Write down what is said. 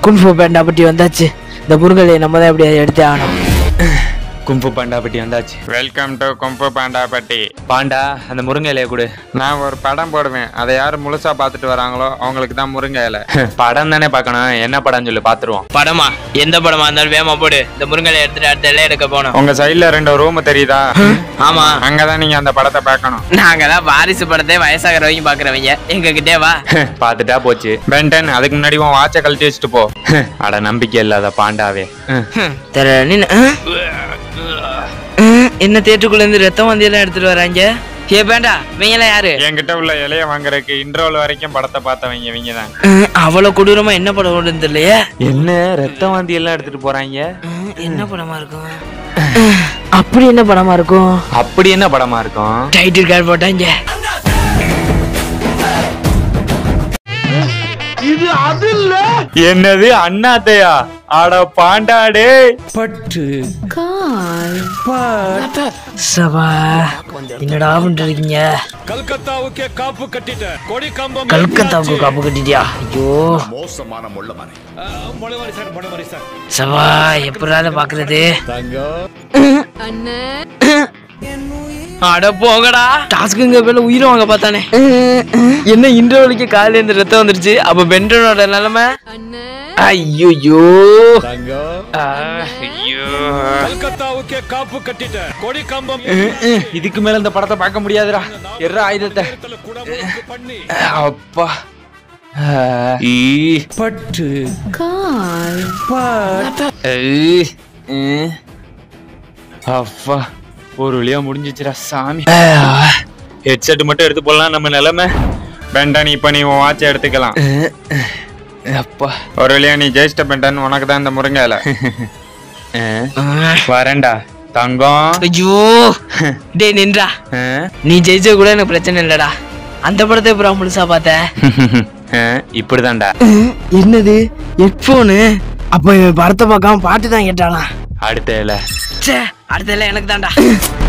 Kung fu பேண்டா பட்டி வந்தாச்சு இந்த முருங்கலையை நம்ம தான் எப்படியாவது எடுத்தே ஆகணும் கும்பு பாண்டா பட்டி வந்தாச்சு வெல்கம் டு கும்பு பாண்டாப்பட்டி பாண்டா அந்த முருங்கை இலைய கொடு நான் ஒரு படம் போடுவேன் அதை யார் முழுசா பார்த்துட்டு வராங்களோ அவங்களுக்கு தான் முருங்கை இலை படம் தானே பார்க்கணும் என்ன படம்னு சொல்லி பாத்துருவோம் படமா எந்த படமா இருந்தாலும் வேகமா போடு இந்த முருங்கலை எடுத்துட்டு அடுத்த எல்லாம் எடுக்க போனோம் உங்க சைடுல ரெண்டு ரூம் தெரியுதா ஆமா அங்கதான் நீங்க அந்த படத்தை பார்க்கணும் நாங்க தான் வாரிசு படத்தை வயசாகிறவங்க பாக்குறவங்க எங்க கிட்டே வா பார்த்துட்டா போச்சு பென்டன் அதுக்கு முன்னாடி உன் வாட்சை கழட்டி வச்சுட்டு போ அட நம்பிக்கை இல்லாத பாண்டாவே தெர நின்னு ஆ? ஆ, என்ன தேட்டுக்குள்ள இருந்து ரத்தம் வந்து எல்லாம் எடுத்துட்டு வராங்க ஏ பேண்டா இவங்கெல்லாம் யாரு என்கிட்ட உள்ள இலைய வாங்குறதுக்கு இன்ட்ரோல் வரைக்கும் படத்தை பார்த்தவங்க இவங்க தான் ஆ, அவ்வளவு கொடூரமா என்ன படம் ஓடுன்னு தெரியலையே என்ன ரத்தம் வாந்தி எல்லாம் எடுத்துட்டு போறாங்க ஆ, என்ன படமா இருக்கும் அப்படி என்ன படமா இருக்கும் அப்படி என்ன படமா இருக்கும் டைட்டில் கார்டு போட்டாங்க என்னது அண்ணாத்தையா அட பாண்டாடே சபா என்னடா பண்ணிட்டு இருக்கீங்க கல்கத்தாவுக்கே காப்பு கட்டிட்ட கொடி கம்பம் கல்கத்தாவுக்கு காப்பு கட்டிட்டியா ஐயோ மொழமாரி சார் மொழமாரி சார் சபா எப்படாத பாக்குறது அட போங்கடா டாஸ்க்குங்க பேர்ல உயிரை வாங்க பார்த்தானே என்ன இன்டர்வலுக்கு காலையில இருந்து ரத்தம் வந்துருச்சு அப்ப பெண்டனோட நிலைமை ஐயோ கல்கத்தாவுக்கே காப்பு கட்டிட்ட கொடி கம்பம் இதுக்கு மேல இந்த படத்தை பார்க்க முடியாதுடா எர்ற ஆயுதத்தை குடமுழுக்கு பண்ணி அப்பா ஈ பட்டு அப்பா ஒரு வழியா முடிஞ்சிச்சுடா சாமி ஹெட்செட் மட்டும் எடுத்து போடலாம் நம்ம நிலைமை பென்டன் இப்ப நீ உன் வாட்சை எடுத்துக்கலாம் அப்பா ஒரு வழியா நீ ஜெயிச்சிட்ட பென்டன் உனக்கு தான் இந்த முருங்கை இலை வரேன்டா தங்கம் ஐயோ டேய் நின்றா ஆ? நீ ஜெயிச்ச கூட எனக்கு பிரச்சனை இல்லடா அந்த படத்தை அப்புறம் முழுசா பார்த்த ஆ, இப்படிதான்டா என்னது ஹெட்ஃபோனு அப்ப இவன் படத்தை பார்க்காம பாட்டு தான் கேட்டானா அடுத்த இலை ச்சே அடுத்த எல்லாம் எனக்கு தான்டா